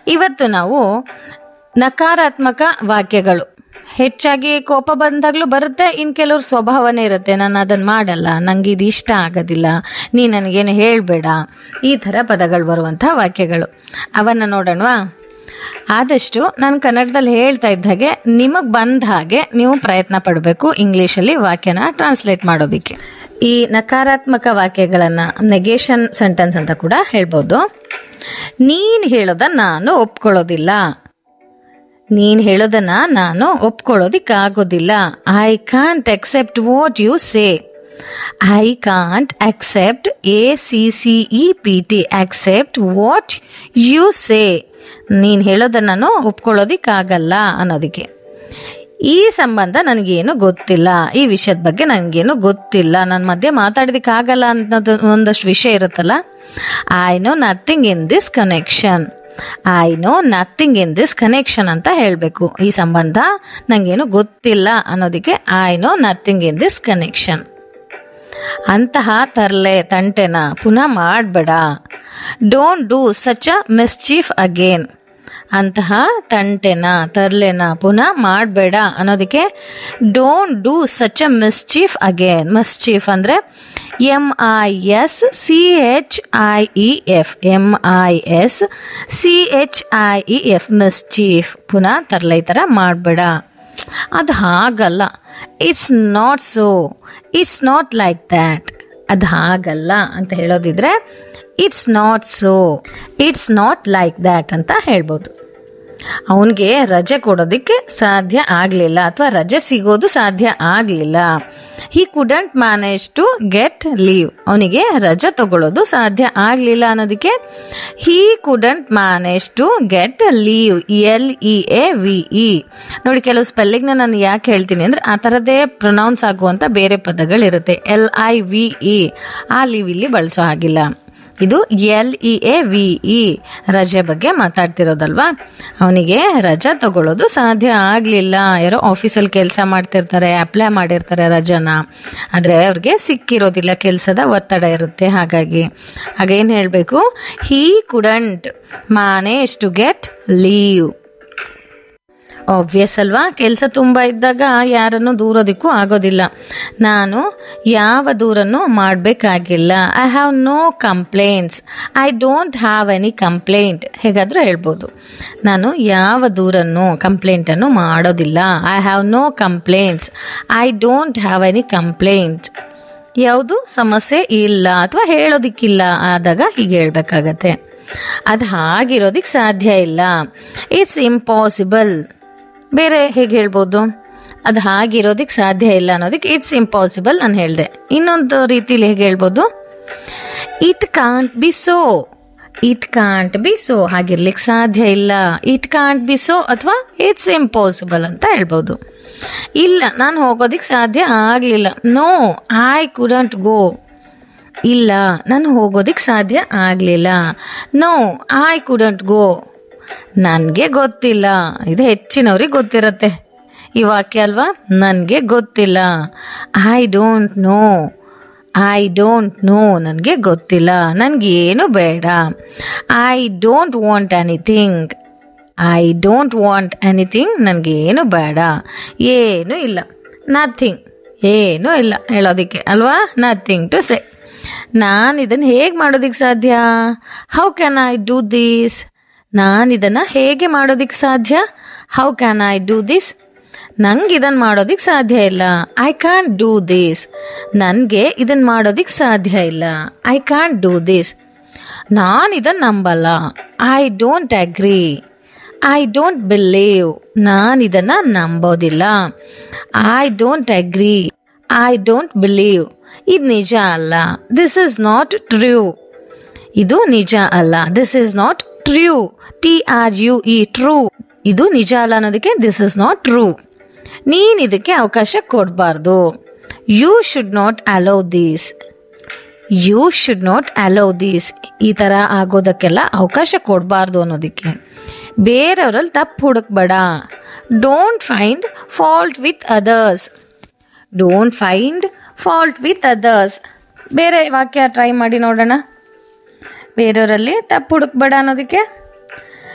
ಇವತ್ತು ನಾವು ನಕಾರಾತ್ಮಕ ವಾಕ್ಯಗಳು ಹೆಚ್ಚಾಗಿ ಕೋಪ ಬಂದಾಗಲೂ ಬರುತ್ತೆ ಇನ್ನು ಕೆಲವ್ರ ಸ್ವಭಾವನೇ ಇರುತ್ತೆ ನಾನು ಅದನ್ನು ಮಾಡಲ್ಲ ನಂಗೆ ಇದು ಇಷ್ಟ ಆಗೋದಿಲ್ಲ ನೀ ನನಗೇನು ಹೇಳಬೇಡ ಈ ಥರ ಪದಗಳು ಬರುವಂಥ ವಾಕ್ಯಗಳು ಅವನ್ನು ನೋಡೋಣವಾ ಆದಷ್ಟು ನಾನು ಕನ್ನಡದಲ್ಲಿ ಹೇಳ್ತಾ ಇದ್ದ ಹಾಗೆ ನಿಮಗೆ ಬಂದ ಹಾಗೆ ನೀವು ಪ್ರಯತ್ನ ಪಡಬೇಕು ಇಂಗ್ಲೀಷಲ್ಲಿ ವಾಕ್ಯನ ಟ್ರಾನ್ಸ್ಲೇಟ್ ಮಾಡೋದಕ್ಕೆ ಈ ನಕಾರಾತ್ಮಕ ವಾಕ್ಯಗಳನ್ನು ನೆಗೇಷನ್ ಸೆಂಟೆನ್ಸ್ ಅಂತ ಕೂಡ ಹೇಳ್ಬೋದು ನೀನು ಹೇಳೋದನ್ನ ನಾನು ಒಪ್ಕೊಳ್ಳೋದಿಲ್ಲ ನೀನು ಹೇಳೋದನ್ನ ನಾನು ಒಪ್ಕೊಳ್ಳೋದಿಕ್ಕಾಗೋದಿಲ್ಲ I can't accept what you say I can't accept A C C E P T accept what you say ನೀನು ಹೇಳೋದನ್ನ ನಾನು ಒಪ್ಕೊಳ್ಳೋದಿಕ್ಕಾಗಲ್ಲ ಅನ್ನೋದಕ್ಕೆ ಈ ಸಂಬಂಧ ನನಗೇನು ಗೊತ್ತಿಲ್ಲ ಈ ವಿಷಯದ ಬಗ್ಗೆ ನನಗೇನು ಗೊತ್ತಿಲ್ಲ ನನ್ನ ಮಧ್ಯೆ ಮಾತಾಡೋದಕ್ಕಾಗಲ್ಲ ಅನ್ನೋದು ಒಂದಷ್ಟು ವಿಷಯ ಇರುತ್ತಲ್ಲ I know nothing in this connection I know nothing in this connection ಅಂತ ಹೇಳಬೇಕು ಈ ಸಂಬಂಧ ನನಗೇನು ಗೊತ್ತಿಲ್ಲ ಅನ್ನೋದಕ್ಕೆ I know nothing in this connection ಅಂತಹ ತರ್ಲೆ ತಂಟೆನ ಪುನಃ ಮಾಡಬೇಡ don't do such a mischief again ಅಂತಹ ತಂಟೆನ ತರ್ಲೆನ ಪುನಃ ಮಾಡಬೇಡ ಅನ್ನೋದಕ್ಕೆ don't do such a mischief again mischief ಅಂದರೆ M I S C H I E F M I S C H I E F mischief ಪುನಃ ತರ್ಲೆ ಈ ಥರ ಮಾಡಬೇಡ ಅದು ಹಾಗಲ್ಲ it's not so it's not like that ಅದು ಹಾಗಲ್ಲ ಅಂತ ಹೇಳೋದಿದ್ರೆ it's not so it's not like that ಅಂತ ಹೇಳ್ಬೋದು ಅವನಿಗೆ ರಜೆ ಕೊಡೋದಕ್ಕೆ ಸಾಧ್ಯ ಆಗಲಿಲ್ಲ ಅಥವಾ ರಜೆ ಸಿಗೋದು ಸಾಧ್ಯ ಆಗಲಿಲ್ಲ he couldn't manage to get leave ಅವನಿಗೆ ರಜೆ ತಗೊಳ್ಳೋದು ಸಾಧ್ಯ ಆಗಲಿಲ್ಲ ಅನ್ನೋದಕ್ಕೆ he couldn't manage to get leave L E A V E ನೋಡಿ ಕೆಲವು ಸ್ಪೆಲ್ಲಿಂಗ್ನ ನಾನು ಯಾಕೆ ಹೇಳ್ತೀನಿ ಅಂದರೆ ಆ ಥರದ್ದೇ ಪ್ರೊನೌನ್ಸ್ ಆಗುವಂಥ ಬೇರೆ ಪದಗಳಿರುತ್ತೆ ಎಲ್ ಐ ವಿ ಇ ಆ ಲೀವ್ ಇಲ್ಲಿ ಬಳಸೋ ಹಾಗಿಲ್ಲ ಇದು L E A V E ರಜೆ ಬಗ್ಗೆ ಮಾತಾಡ್ತಿರೋದಲ್ವಾ ಅವನಿಗೆ ರಜೆ ತಗೊಳ್ಳೋದು ಸಾಧ್ಯ ಆಗಲಿಲ್ಲ ಯಾರೋ ಆಫೀಸಲ್ಲಿ ಕೆಲಸ ಮಾಡ್ತಿರ್ತಾರೆ ಅಪ್ಲೈ ಮಾಡಿರ್ತಾರೆ ರಜನ ಆದರೆ ಅವ್ರಿಗೆ ಸಿಕ್ಕಿರೋದಿಲ್ಲ ಕೆಲಸದ ಒತ್ತಡ ಇರುತ್ತೆ ಹಾಗಾಗಿ ಹಾಗೇನು ಹೇಳಬೇಕು he couldn't manage to get leave obvious ಅಲ್ವಾ ಕೆಲಸ ತುಂಬ ಇದ್ದಾಗ ಯಾರನ್ನು ದೂರೋದಕ್ಕೂ ಆಗೋದಿಲ್ಲ ನಾನು ಯಾವ ದೂರನ್ನು ಮಾಡಬೇಕಾಗಿಲ್ಲ I have no complaints I don't have any complaint ಹೇಗಾದರೂ ಹೇಳ್ಬೋದು ನಾನು ಯಾವ ದೂರನ್ನು ಕಂಪ್ಲೇಂಟನ್ನು ಮಾಡೋದಿಲ್ಲ I have no complaints I don't have any complaint ಯಾವುದು ಸಮಸ್ಯೆ ಇಲ್ಲ ಅಥವಾ ಹೇಳೋದಿಕ್ಕಿಲ್ಲ ಆದಾಗ ಹೀಗೆ ಹೇಳ್ಬೇಕಾಗತ್ತೆ ಅದು ಹಾಗಿರೋದಕ್ಕೆ ಸಾಧ್ಯ ಇಲ್ಲ ಇಟ್ಸ್ ಇಂಪಾಸಿಬಲ್ ಬೇರೆ ಹೇಗೆ ಹೇಳ್ಬೋದು ಅದು ಹಾಗಿರೋದಕ್ಕೆ ಸಾಧ್ಯ ಇಲ್ಲ ಅನ್ನೋದಕ್ಕೆ ಇಟ್ಸ್ ಇಂಪಾಸಿಬಲ್ ನಾನು ಹೇಳಿದೆ ಇನ್ನೊಂದು ರೀತಿಲಿ ಹೇಗೆ ಹೇಳ್ಬೋದು it can't be so it can't be so ಹಾಗಿರ್ಲಿಕ್ಕೆ ಸಾಧ್ಯ ಇಲ್ಲ ಇಟ್ ಕಾಂಟ್ ಬಿ ಸೋ ಅಥವಾ ಇಟ್ಸ್ ಇಂಪಾಸಿಬಲ್ ಅಂತ ಹೇಳ್ಬೋದು ಇಲ್ಲ ನಾನು ಹೋಗೋದಕ್ಕೆ ಸಾಧ್ಯ ಆಗಲಿಲ್ಲ ನೋ ಐ ಕುಡಂಟ್ ಗೋ ಇಲ್ಲ ನಾನು ಹೋಗೋದಕ್ಕೆ ಸಾಧ್ಯ ಆಗಲಿಲ್ಲ ನೋ ಐ ಕುಡಂಟ್ ಗೋ ನನಗೆ ಗೊತ್ತಿಲ್ಲ ಇದು ಹೆಚ್ಚಿನವ್ರಿಗೆ ಗೊತ್ತಿರತ್ತೆ ಈ ವಾಕ್ಯ ಅಲ್ವಾ ನನಗೆ ಗೊತ್ತಿಲ್ಲ I don't know I don't know ನನಗೆ ಗೊತ್ತಿಲ್ಲ ನನಗೇನು ಬೇಡ I don't want anything I don't want anything ನನಗೇನು ಬೇಡ ಏನೂ ಇಲ್ಲ ನಥಿಂಗ್ ಏನೂ ಇಲ್ಲ ಹೇಳೋದಕ್ಕೆ ಅಲ್ವಾ ನಥಿಂಗ್ ಟು ಸೆ ನಾನು ಇದನ್ನು ಹೇಗೆ ಮಾಡೋದಕ್ಕೆ ಸಾಧ್ಯ how can I do these ನಾನು ಇದನ್ನು ಹೇಗೆ ಮಾಡೋದಕ್ಕೆ ಸಾಧ್ಯ how can I do this ನಂಗೆ ಇದನ್ನು ಮಾಡೋದಕ್ಕೆ ಸಾಧ್ಯ ಇಲ್ಲ ಐ ಕಾಂಟ್ ಡೂ ದಿಸ್ ನನಗೆ ಇದನ್ನು ಮಾಡೋದಕ್ಕೆ ಸಾಧ್ಯ ಇಲ್ಲ ಐ ಕಾಂಟ್ ಡೂ ದಿಸ್ ನಾನು ಇದನ್ನು ನಂಬಲ್ಲ I don't agree I don't believe ನಾನು ಇದನ್ನು ನಂಬೋದಿಲ್ಲ I don't agree I don't believe ಇದು ನಿಜ ಅಲ್ಲ ದಿಸ್ ಇಸ್ ನಾಟ್ ಟ್ರೂ ಇದು ನಿಜ ಅಲ್ಲ this is not true T R U E true ಇದು ನಿಜ ಅಲ್ಲ ಅನ್ನೋದಕ್ಕೆ ದಿಸ್ ಇಸ್ ನಾಟ್ ಟ್ರೂ ನೀನು ಇದಕ್ಕೆ ಅವಕಾಶ ಕೊಡಬಾರ್ದು you should not allow these you should not allow these ಈ ಥರ ಆಗೋದಕ್ಕೆಲ್ಲ ಅವಕಾಶ ಕೊಡಬಾರ್ದು ಅನ್ನೋದಕ್ಕೆ ಬೇರೆಯವರಲ್ಲಿ ತಪ್ಪು ಹುಡುಕ್ಬೇಡ don't find fault with others don't find fault with others ಬೇರೆ ವಾಕ್ಯ ಟ್ರೈ ಮಾಡಿ ನೋಡೋಣ ಬೇರೆಯವರಲ್ಲಿ ತಪ್ಪು ಹುಡುಕ್ಬೇಡ ಅನ್ನೋದಕ್ಕೆ